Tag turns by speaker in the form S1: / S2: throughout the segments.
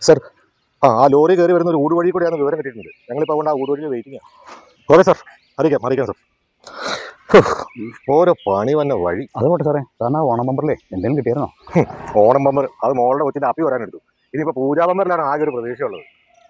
S1: Sir ആ ആ lorry കയറി വരുന്ന ഒരു ഊടുവഴി കൂടെയാണ് വിവരം കിട്ടിയിട്ടുണ്ട് ഞങ്ങളിപ്പോൾ അതുകൊണ്ട് ആ ഊടുവഴിയിൽ വെയിറ്റിംഗ് ഓക്കെ സാർ അറിയിക്കാം അറിയിക്കാം സാർ ഓരോ പണി വന്ന വഴി
S2: അതുകൊണ്ട് സാറേ സാറിന് ആ ഓണം ബമ്പറിലെ എന്തെങ്കിലും കിട്ടിയിരുന്നോ
S1: ഓണം ബമ്പർ അത് മോളുടെ കൊച്ചിൻ്റെ അപ്പി വരാനെടുത്തു ഇനിയിപ്പോൾ പൂജാ ബമ്പറിലാണ് ആകെ ഒരു പ്രതീക്ഷയുള്ളത്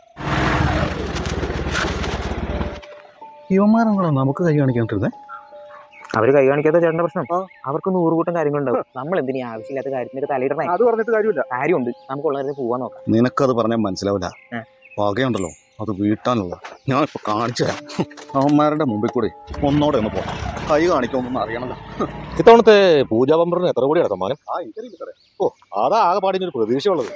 S2: യുവമാരാണോ നമുക്ക് കൈ കാണിക്കാണ്ടിരുന്നേ
S3: അവര് കൈ കാണിക്കാത്ത ചേട്ടന്റെ പ്രശ്നം അവർക്ക് നൂറുകൂട്ടം കാര്യങ്ങളുണ്ടാവും നമ്മൾ എന്തിനാ ആവശ്യമില്ലാത്ത കാര്യത്തിനൊക്കെ തലയിടണേ
S1: അത് പറഞ്ഞിട്ട് കാര്യമില്ല
S3: കാര്യമുണ്ട് നമുക്ക് ഉള്ളവരെ പോവാൻ നോക്കാം
S2: നിനക്കത് പറഞ്ഞാൽ മനസ്സിലാവില്ല
S3: ഏ.
S2: വകയുണ്ടല്ലോ അത് വീട്ടാനുള്ള ഞാൻ ഇപ്പൊ കാണിച്ചു തരാം അവന്മാരുടെ മുമ്പിൽ കൂടി ഒന്നോടെ ഒന്ന് പോകാം കൈ കാണിക്കുമെന്നൊന്നും അറിയണല്ലോ
S1: ഇത്തവണത്തെ പൂജാ ബമ്പറിന് എത്ര കൂടിയാണ് സമ്മാനം ആ എനിക്കറിയില്ല സാറേ ഓ അതാ ആകെ പാടിന് ഒരു പ്രതീക്ഷയുള്ളത്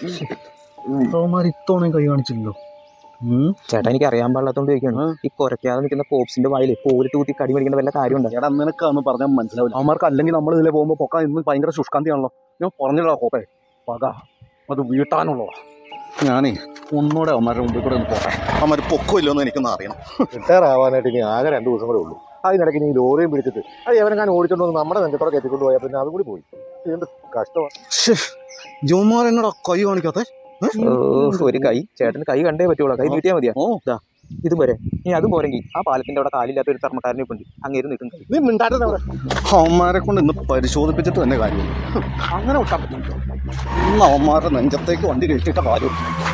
S2: അവന്മാർ ഇത്തവണയും കൈ കാണിച്ചില്ലല്ലോ ഉം.
S3: ചേട്ടാ എനിക്ക് അറിയാൻ പാടില്ലാത്തോണ്ട് ചോദിക്കാണ് ഈ കുരയ്ക്കാതെ നിൽക്കുന്ന പോപ്സിന്റെ വായിൽ പോലിട്ട് കുത്തി കടി മേടിക്കേണ്ട വല്ല കാര്യമുണ്ടോ
S2: എടാ നിനക്കാന്ന് പറഞ്ഞാൽ മനസ്സിലാവില്ല അവന്മാർക്ക് അല്ലെങ്കിൽ നമ്മൾ ഇതിലെ പോകുമ്പോൾ പൊക്ക ഇന്ന് ഭയങ്കര ശുഷ്കാന്തിയാണല്ലോ ഞാൻ പറഞ്ഞല്ലോ കോപ്പേ പക അത് വീട്ടാനുള്ളതാ ഞാനേ ഒന്നോടെ അവന്മാരുടെ മുമ്പിൽ കൂടെ ഒന്ന് പോകാം അവന്മാർ പൊക്കോ ഇല്ലെന്ന് എനിക്കൊന്ന് അറിയണം
S1: റിട്ടയർ ആവാനായിട്ട് ഇനി ആകെ രണ്ട് ദിവസം കൂടെ ഉള്ളൂ അതിനിടയ്ക്ക് നീ ലോറിയും പിടിച്ചിട്ട് അത് എവനെ ഞാൻ ഓടിച്ചോണ്ട് വന്ന് നമ്മുടെ നെഞ്ചത്തോടെ കയറ്റിക്കൊണ്ട് പോയാൽ പിന്നെ അതും കൂടി പോയി എന്ത് കഷ്ടമാണ്
S2: ജോമാർ എന്നോടാ കൈ കാണിക്കാത്തെ
S3: ഓ, ഒരു കൈ ചേട്ടന് കൈ കണ്ടേ പറ്റുള്ളൂ കൈ നീട്ടിയാ മതിയാ
S2: ഓ
S3: ദാ, ഇതും പോരെ ഇനി അതും പോരെങ്കിൽ ആ പാലത്തിന്റെ അവിടെ കാലില്ലാത്ത ഒരു തർമ്മക്കാരനെ ഇപ്പൊ ഉണ്ട് അങ്ങേര് നിൽക്കും കൈ
S1: നീ മിണ്ടാട്ടെ അവിടെ
S2: അവന്മാരെ കൊണ്ട് ഇന്ന് പരിശോധിപ്പിച്ചിട്ട് തന്നെ കാര്യം അങ്ങനെ വിട്ടാൻ പറ്റില്ല ഇന്ന് അവന്മാരുടെ നെഞ്ചത്തേക്ക് വണ്ടി കയറ്റിയിട്ട കാര്യം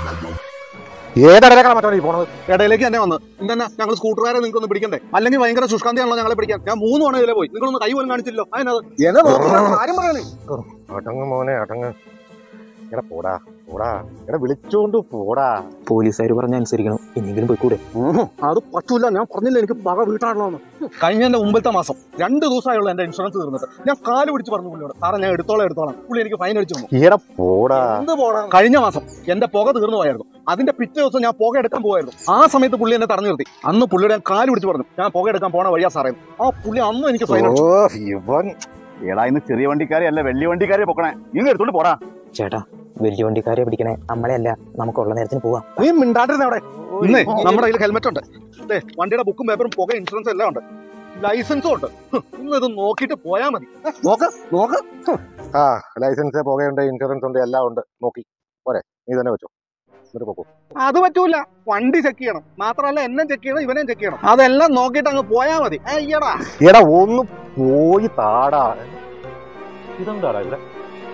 S1: ഏതടക്കാണ് മറ്റോ ഈ പോണത്
S2: ഇടയിലേക്ക് തന്നെ വന്ന് എന്തെന്നാ ഞങ്ങൾ സ്കൂട്ടറുകാരെ നിങ്ങൾക്ക് ഒന്ന് പിടിക്കണ്ടേ അല്ലെങ്കിൽ ഭയങ്കര ശുഷ്കാന്തിയാണല്ലോ ഞങ്ങളെ പിടിക്കാൻ ഞാൻ മൂന്ന് തവണ ഇതിലെ പോയി നിങ്ങളൊന്ന് കൈ പോലും കാണിച്ചില്ലോ അതിനത് എന്നെ നോക്കിയിട്ട് കാര്യം പറയണേ
S1: അടങ്ങ് മോനെ അടങ്ങ് എടാ പോടാ പോടാ എടാ വിളിച്ചോണ്ട് പോടാ
S3: പോലീസുകാർ പറഞ്ഞ അനുസരിക്കണം ഇനിയെങ്കിലും പോയിക്കൂടെ
S2: ഉം, അത് പറ്റൂല ഞാൻ പറഞ്ഞില്ല എനിക്ക് പക വീട്ടാണല്ലോ കഴിഞ്ഞ എന്റെ മുമ്പത്തെ മാസം രണ്ട് ദിവസമായുള്ള എന്റെ ഇൻഷുറൻസ് തീർന്നിട്ട് ഞാൻ കാല് പിടിച്ച് പറഞ്ഞു പുള്ളിയോട് സാറേ ഞാൻ എടുത്തോളാം എടുത്തോളാം പുള്ളി എനിക്ക് ഫൈൻ അടിച്ചു തന്നു
S1: എടാ പോടാ
S2: എന്ത് പോടാ കഴിഞ്ഞ മാസം എന്റെ പുക തീർന്നു പോയായിരുന്നു അതിന്റെ പിറ്റേ ദിവസം ഞാൻ പുക എടുക്കാൻ പോയായിരുന്നു ആ സമയത്ത് പുള്ളി എന്നെ തടഞ്ഞു നിർത്തി അന്ന് പുള്ളിയുടെ ഞാൻ കാല് പിടിച്ച് പറഞ്ഞു ഞാൻ പുക എടുക്കാൻ പോണ വഴിയാ സാറേ ആ പുള്ളി അന്നും എനിക്ക് ഫൈൻ അടിച്ചു
S1: ഓ ഇവൻ
S2: എടാ ഇന്ന് ചെറിയ വണ്ടിക്കാരെ അല്ല വലിയ വണ്ടിക്കാരെ പൊക്കണേ നീ എടുത്തോണ്ട് പോടാ
S3: ചേട്ടാ വലിയ വണ്ടിക്കാരെ പിടിക്കണേ നമ്മളെ അല്ല നമുക്കുള്ള നേരത്തിന് പോവാം
S1: നീ മിണ്ടാട്ടിരുന്ന അവിടെ
S2: ഇന്നേ നമ്മുടെ കയ്യിൽ ഹെൽമെറ്റ് ഉണ്ട് ദേ, വണ്ടിയുടെ ബുക്കും പേപ്പറും പുക ഇൻഷുറൻസ് എല്ലാം ഉണ്ട് ലൈസൻസും ഉണ്ട് ഹ്, ഇന്ന് ഇത് നോക്കിയിട്ട് പോയാ മതി ഏ, നോക്ക് നോക്ക്
S1: ആ ലൈസൻസ് പുകയുണ്ട് ഇൻഷുറൻസ് ഉണ്ട് എല്ലാം ഉണ്ട് നോക്കി പോരെ നീ തന്നെ വെച്ചോ എന്നിട്ട് പോക്കോ
S2: അത് പറ്റൂല വണ്ടി ചെക്ക് ചെയ്യണം മാത്രമല്ല എന്നെ ചെക്ക് ചെയ്യണം ഇവനെയും ചെക്ക് ചെയ്യണം അതെല്ലാം നോക്കിയിട്ട് അങ്ങ് പോയാ മതി ഏ, അയ്യടാ
S1: എടാ ഒന്ന് പോയി താടാ ഇതെന്താടാ ഇവിടെ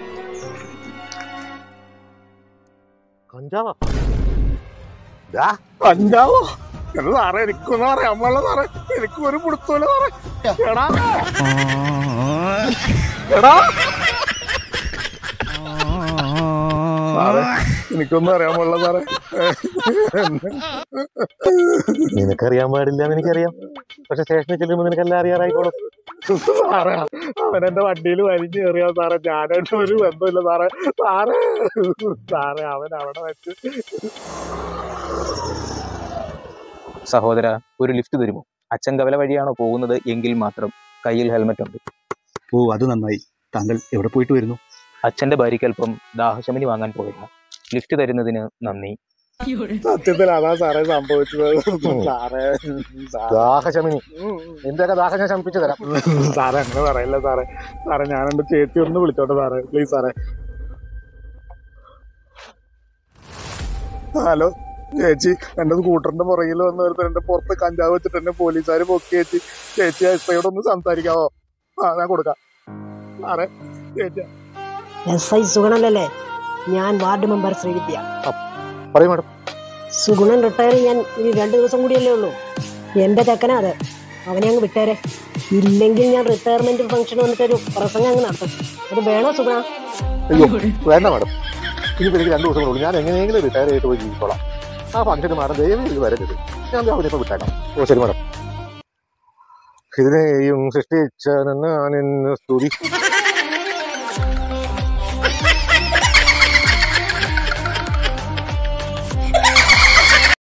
S1: കഞ്ചാവാ ദാ,
S2: കഞ്ചാവോ എടാ സാറേ എനിക്കൊന്നും അറിയാൻ പാടില്ല സാറേ എനിക്ക് ഒരു പിടുത്തൂല സാറേ എടാ എടാ സാറേ എനിക്കൊന്നും അറിയാൻ പാടില്ല സാറേ
S1: നിനക്കറിയാൻ പാടില്ല എന്ന് എനിക്കറിയാം പക്ഷെ സ്റ്റേഷനിൽ ചെല്ലുമ്പോൾ നിനക്കെല്ലാം അറിയാറായിക്കോളും
S2: സാറേ അവൻ എന്റെ വണ്ടിയിൽ വലിഞ്ഞു കയറിയാ സാറേ ഞാനായിട്ട് ഒരു ബന്ധമില്ല സാറേ സാറേ സാറേ അവൻ അവിടെ വെച്ച്
S3: സഹോദര ഒരു ലിഫ്റ്റ് തരുമോ അച്ഛൻ കവല വഴിയാണോ പോകുന്നത് എങ്കിൽ മാത്രം കയ്യിൽ ഹെൽമെറ്റ് ഉണ്ട്
S2: ഓ അത് നന്നായി താങ്കൾ എവിടെ പോയിട്ട് വരുന്നു
S3: അച്ഛന്റെ ഭാര്യയ്ക്ക് അല്പം ദാഹശമനി വാങ്ങാൻ പോയതാ ലിഫ്റ്റ് തരുന്നതിന് നന്ദി
S2: സത്യത്തിൽ അതാ സാറേ സംഭവിച്ചത് സാറേ
S1: ദാഹശമിനി നിന്റെയൊക്കെ ദാഹം ഞാൻ ശമിപ്പിച്ചു തരാം
S2: സാറേ അങ്ങനെ പറയല്ല സാറേ സാറേ ഞാൻ എന്റെ ചേച്ചി ഒന്ന് വിളിച്ചോട്ടെ സാറേ പ്ലീസ് സാറേ ഹലോ ചേച്ചി എന്റെ സ്കൂട്ടറിന്റെ പുറകിൽ വന്ന് വരുന്ന എന്റെ പുറത്ത് കഞ്ചാവ് വെച്ചിട്ട് എന്നെ പോലീസുകാർ പൊക്കി ചേച്ചി ചേച്ചി എസ് ഐയോട് ഒന്ന് സംസാരിക്കാവോ ആ ഞാൻ കൊടുക്കാം സാറേ ചേച്ചി
S4: എസ് ഐ സുഗുണനല്ലേ ഞാൻ വാർഡ് മെമ്പർ ശ്രീവിദ്യ
S1: പറയും മാഡം
S4: സുഗുണൻ റിട്ടയർ ചെയ്യാൻ ഇനി രണ്ട് ദിവസം കൂടിയല്ലേ ഉള്ളൂ എന്റെ ചെക്കനാ അത് അവനെ അങ്ങ് വിട്ടേരെ ഇല്ലെങ്കിൽ ഞാൻ റിട്ടയർമെന്റ് ഫംഗ്ഷൻ വന്നിട്ടൊരു പ്രസംഗം അങ്ങ് നടത്തും അത് വേണോ സുഗുണ
S1: അയ്യോ വേണ്ട മാഡം ഇനിയിപ്പോൾ എനിക്ക് രണ്ട് ദിവസം കൂടെ ഉള്ളൂ ഞാൻ എങ്ങനെയെങ്കിലും റിട്ടയർ ചെയ്തിട്ട് പോയി ജീവിച്ചോളാം ആ ഫംഗ്ഷന് മാഡം ദയവ് ഇത് വരരുത് ഞാൻ രാവിലെ ഇപ്പോൾ വിട്ടേക്കാം ഓ ശരി മാഡം ഇതിനെയും സൃഷ്ടിച്ച സ്തുതി